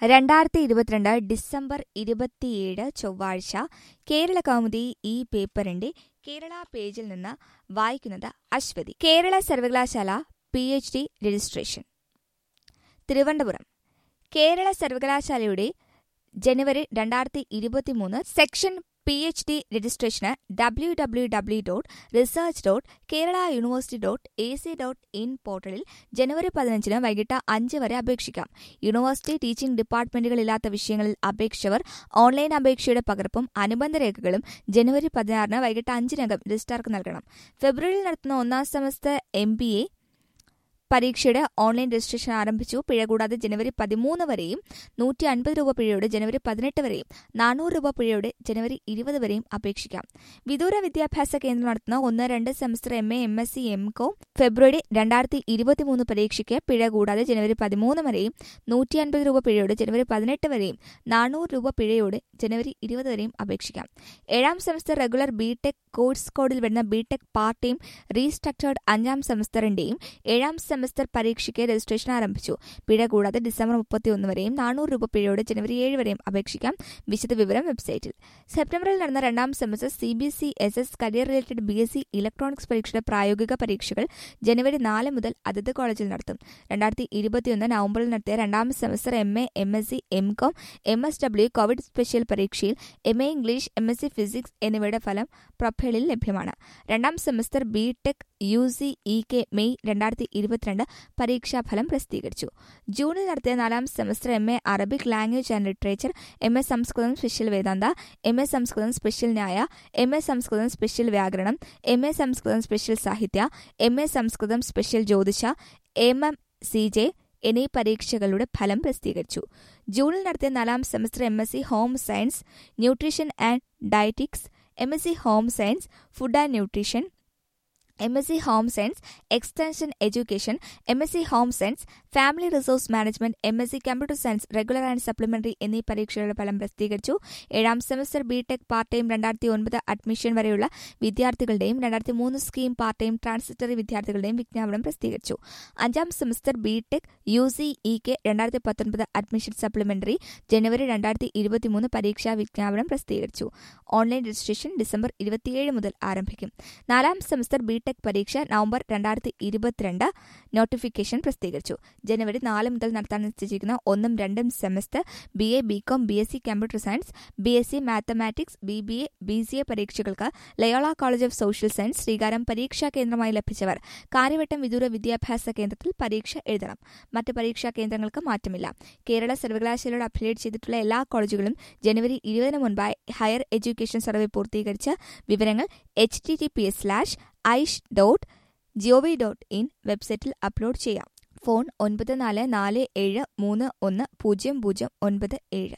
രണ്ടായിരത്തി ഇരുപത്തിരണ്ട് ഡിസംബർ ഇരുപത്തിയേഴ് ചൊവ്വാഴ്ച കേരള കൗമുദി ഈ പേപ്പറിന്റെ കേരള പേജിൽ നിന്ന് വായിക്കുന്നത് അശ്വതി കേരള സർവകലാശാല P H D registration Thiruvananthapuram Kerala സർവകലാശാലയുടെ ജനുവരി രണ്ടായിരത്തി ഇരുപത്തിമൂന്ന് സെക്ഷൻ പി എച്ച് ഡി രജിസ്ട്രേഷന് W W W dot research dot Kerala university dot A C dot in പോർട്ടലിൽ ജനുവരി പതിനഞ്ചിന് വൈകിട്ട് അഞ്ച് വരെ അപേക്ഷിക്കാം യൂണിവേഴ്സിറ്റി ടീച്ചിംഗ് ഡിപ്പാർട്ട്മെന്റുകളില്ലാത്ത വിഷയങ്ങളിൽ അപേക്ഷിച്ചവർ ഓൺലൈൻ അപേക്ഷയുടെ പകർപ്പും അനുബന്ധ രേഖകളും ജനുവരി പതിനാറിന് വൈകിട്ട് അഞ്ചിനകം രജിസ്ട്രാർക്ക് നൽകണം ഫെബ്രുവരിയിൽ നടത്തുന്ന ഒന്നാം സെമസ്റ്റർ എം ബി എ പരീക്ഷയുടെ ഓൺലൈൻ രജിസ്ട്രേഷൻ ആരംഭിച്ചു പിഴ കൂടാതെ ജനുവരി പതിമൂന്ന് വരെയും നൂറ്റി അൻപത് രൂപ പിഴയോടെ ജനുവരി പതിനെട്ട് വരെയും നാനൂറ് രൂപ പിഴയോടെ ജനുവരി ഇരുപത് വരെയും അപേക്ഷിക്കാം വിദൂര വിദ്യാഭ്യാസ കേന്ദ്രം നടത്തുന്ന ഒന്ന് രണ്ട് semester M A M S C M com ഫെബ്രുവരി രണ്ടായിരത്തി ഇരുപത്തിമൂന്ന് പരീക്ഷയ്ക്ക് പിഴ കൂടാതെ ജനുവരി പതിമൂന്ന് വരെയും നൂറ്റി അൻപത് രൂപ പിഴയോടെ ജനുവരി പതിനെട്ട് വരെയും നാനൂറ് രൂപ പിഴയോടെ ജനുവരി ഇരുപത് വരെയും അപേക്ഷിക്കാം ഏഴാം semester regular B tech course കോഡിൽ വരുന്ന B tech part time restructured അഞ്ചാം സെമസ്റ്ററിന്റെയും ഏഴാം സെമസ്റ്റർ പരീക്ഷയ്ക്ക് രജിസ്ട്രേഷൻ ആരംഭിച്ചു പിഴ കൂടാതെ ഡിസംബർ മുപ്പത്തിയൊന്ന് വരെയും നാനൂറ് രൂപ പിഴയോടെ ജനുവരി ഏഴ് വരെയും അപേക്ഷിക്കാം വിശദ വിവരം വെബ്സൈറ്റിൽ സെപ്റ്റംബറിൽ നടന്ന രണ്ടാം semester C B C S S career related B S C electronics പരീക്ഷയുടെ പ്രായോഗിക പരീക്ഷകൾ ജനുവരി നാല് മുതൽ അതത് കോളേജിൽ നടത്തും രണ്ടായിരത്തി ഇരുപത്തിയൊന്ന് നവംബറിൽ നടത്തിയ രണ്ടാം semester M A M S C M com M S W Covid special പരീക്ഷയിൽ M A English M S C physics എന്നിവയുടെ ഫലം പ്രൊഫൈലിൽ ലഭ്യമാണ് രണ്ടാം semester B tech U C E K May രണ്ടായിരത്തി ഇരുപത്തിരണ്ട് പരീക്ഷാഫലം പ്രസിദ്ധീകരിച്ചു ജൂണിൽ നടത്തിയ നാലാം semester M A Arabic language and literature M A Samskritam special Vedanta M A Samskritam special Nyaya M A Samskritam special വ്യാകരണം എം എ സംസ്കൃതം സ്പെഷ്യൽ സാഹിത്യ എം എ സംസ്കൃതം സ്പെഷ്യൽ ജ്യോതിഷ എം എം സി ജെ എന്നീ പരീക്ഷകളുടെ ഫലം പ്രസിദ്ധീകരിച്ചു ജൂണിൽ നടത്തിയ നാലാം semester M S C home science nutrition and dietetics M S C home science food and nutrition M S C home science extension education M S C home science family resource management M S C computer science regular and supplementary എന്നീ പരീക്ഷകളുടെ ഫലം പ്രസിദ്ധീകരിച്ചു ഏഴാം semester B tech part time രണ്ടായിരത്തി ഒൻപത് admission വരെയുള്ള വിദ്യാർത്ഥികളുടെയും രണ്ടായിരത്തി മൂന്ന് സ്കീം പാർട്ട് ടൈം ട്രാൻസിറ്ററി വിദ്യാർത്ഥികളുടെയും വിജ്ഞാപനം പ്രസിദ്ധീകരിച്ചു അഞ്ചാം semester B tech U C E K രണ്ടായിരത്തി പത്തൊൻപത് അഡ്മിഷൻ സപ്ലിമെന്ററി ജനുവരി രണ്ടായിരത്തി ഇരുപത്തിമൂന്ന് പരീക്ഷാ വിജ്ഞാപനം പ്രസിദ്ധീകരിച്ചു ഓൺലൈൻ രജിസ്ട്രേഷൻ ഡിസംബർ ഇരുപത്തിയേഴ് മുതൽ ആരംഭിക്കും നാലാം സെമസ്റ്റർ ബി ടെക് പരീക്ഷ നവംബർ രണ്ടായിരത്തി ഇരുപത്തിരണ്ട് നോട്ടിഫിക്കേഷൻ പ്രസിദ്ധീകരിച്ചു ജനുവരി നാല് മുതൽ നടത്താൻ നിശ്ചയിച്ചിരിക്കുന്ന ഒന്നും രണ്ടും semester B A B com B S C computer science B S C mathematics B B A B C A പരീക്ഷകൾക്ക് Loyola college of social science ശ്രീകാരം പരീക്ഷാ കേന്ദ്രമായി ലഭിച്ചവർ കാര്യവട്ടം വിദൂര വിദ്യാഭ്യാസ കേന്ദ്രത്തിൽ പരീക്ഷ എഴുതണം മറ്റ് പരീക്ഷാ കേന്ദ്രങ്ങൾക്ക് മാറ്റമില്ല കേരള സർവകലാശാലയോട് അഫിലിയേറ്റ് ചെയ്തിട്ടുള്ള എല്ലാ കോളേജുകളും ജനുവരി ഇരുപതിന് മുൻപായി ഹയർ എഡ്യൂക്കേഷൻ സർവേ പൂർത്തീകരിച്ച വിവരങ്ങൾ H T T P S slash AISHE dot gov dot in വെബ്സൈറ്റിൽ അപ്ലോഡ് ചെയ്യാം ഫോൺ ഒൻപത് നാല് നാല് ഏഴ് മൂന്ന് ഒന്ന് പൂജ്യം പൂജ്യം ഒൻപത് ഏഴ്